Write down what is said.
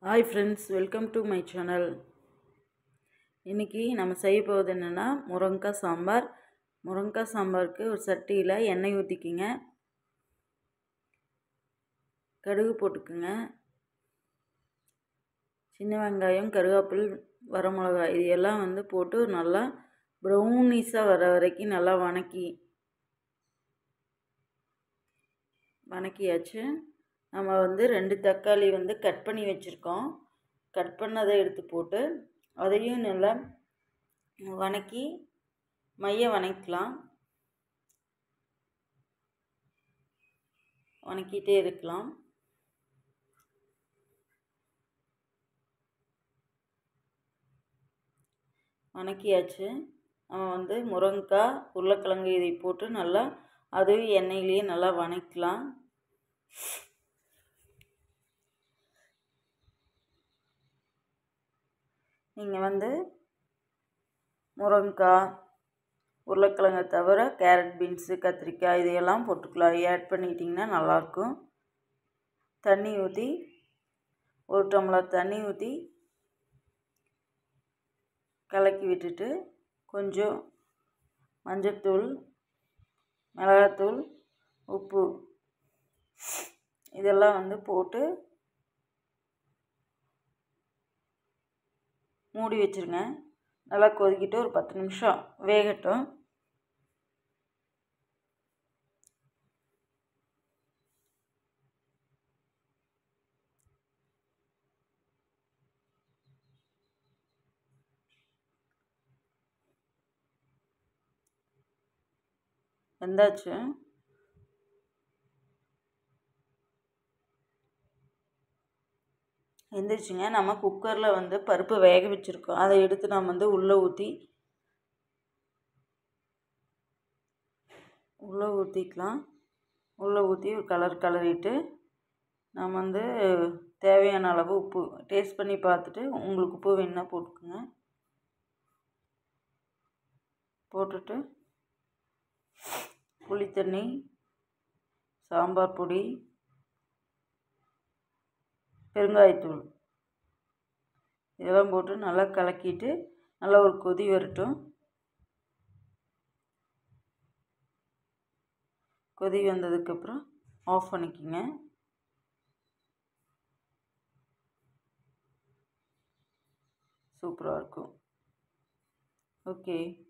hi friends welcome to my channel இன்றைக்கி நம்ம செய்ய போகிறது என்னென்னா முருங்கைக்காய் சாம்பார் முருங்கைக்காய் சாம்பாருக்கு ஒரு சட்டியில் எண்ணெய் ஊற்றிக்கிங்க கடுகு போட்டுக்குங்க சின்ன வெங்காயம் கருவேப்பில் வரமிளகாய் இது எல்லாம் வந்து போட்டு நல்லா ப்ரௌனிஸாக வர வரைக்கும் நல்லா வணக்கி வணக்கியாச்சு நம்ம வந்து ரெண்டு தக்காளி வந்து கட் பண்ணி வச்சுருக்கோம் கட் பண்ணதை எடுத்து போட்டு அதையும் நல்லா வணக்கி மைய வணக்கலாம் வணக்கிட்டே இருக்கலாம் வணக்கியாச்சு நம்ம வந்து முருங்கைக்காய் உருளைக்கிழங்கு இதை போட்டு நல்லா அதுவும் எண்ணெயிலேயே நல்லா வணக்கலாம் நீங்கள் வந்து முருங்கைக்காய் உருளைக்கிழங்கை தவிர கேரட் பீன்ஸு கத்திரிக்காய் இதையெல்லாம் போட்டுக்கலாம் ஆட் பண்ணிக்கிட்டிங்கன்னா நல்லாயிருக்கும் தண்ணி ஊற்றி ஒரு டம்ளர் தண்ணி ஊற்றி கலக்கி விட்டுட்டு கொஞ்சம் மஞ்சத்தூள் மிளகாத்தூள் உப்பு இதெல்லாம் வந்து போட்டு மூடி வச்சுருங்க நல்லா கொதிக்கிட்டு ஒரு பத்து நிமிஷம் வேகட்டும் வெந்தாச்சு எந்திரிச்சுங்க நம்ம குக்கரில் வந்து பருப்பு வேக வச்சுருக்கோம் அதை எடுத்து நம்ம வந்து உள்ளே ஊற்றி உள்ளே ஊற்றிக்கலாம் உள்ளே ஊற்றி ஒரு கலர் கலரிட்டு நம்ம வந்து தேவையான அளவு உப்பு டேஸ்ட் பண்ணி பார்த்துட்டு உங்களுக்கு உப்பு வேணுன்னா போட்டுக்கோங்க போட்டுட்டு புளித்தண்ணி சாம்பார் பொடி பெருங்காயத்தூள் இதெல்லாம் போட்டு நல்லா கலக்கிட்டு நல்லா ஒரு கொதி வரட்டும் கொதி வந்ததுக்கப்புறம் ஆஃப் பண்ணிக்கோங்க சூப்பராக இருக்கும் ஓகே